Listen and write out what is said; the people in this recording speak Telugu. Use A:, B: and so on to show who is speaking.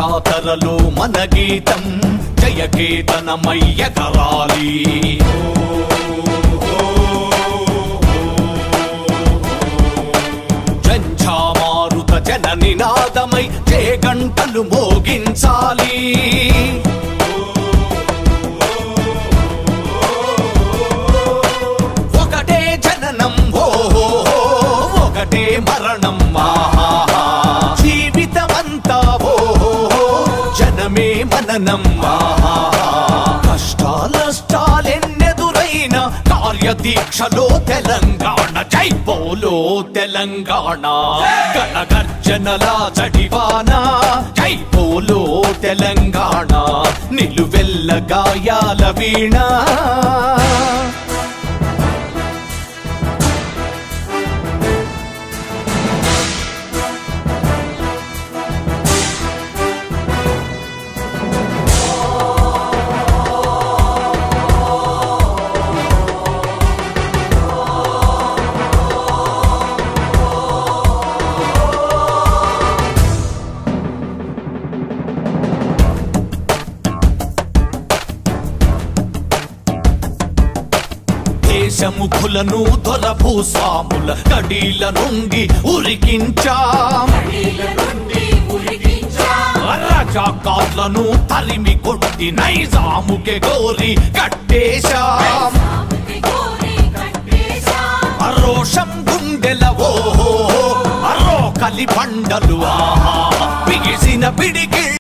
A: జాతరలో మన గీతం జయకేతనమయ్య కరాలి జంఝామారుత జన నినాదమై జే గంటలు మోగించాలి ఒకటే జననం ఓ ఒకటే మరణం ఆహాహా. జీవితమంతా ఓ జనమే మననం ఆహాహా. కష్టాలష్టాలెన్నెదురైన కార్యదీక్షలో తెలంగాణ జై పోలో తెలంగాణ గణగర్జనల జడివాన జై పోలో తెలంగాణ నిలువెల్ల గాయాల వీణ దేశముఖులను దొర భూస్వాముల కడీల నుండి ఉరికించాం రజాకాట్లను తరిమి కొట్టి నైజాముకే గోరి కట్టేశాం అరోషం గుండెల ఓ అరో కలి పండలు ఆహా బిగిసిన పిడికి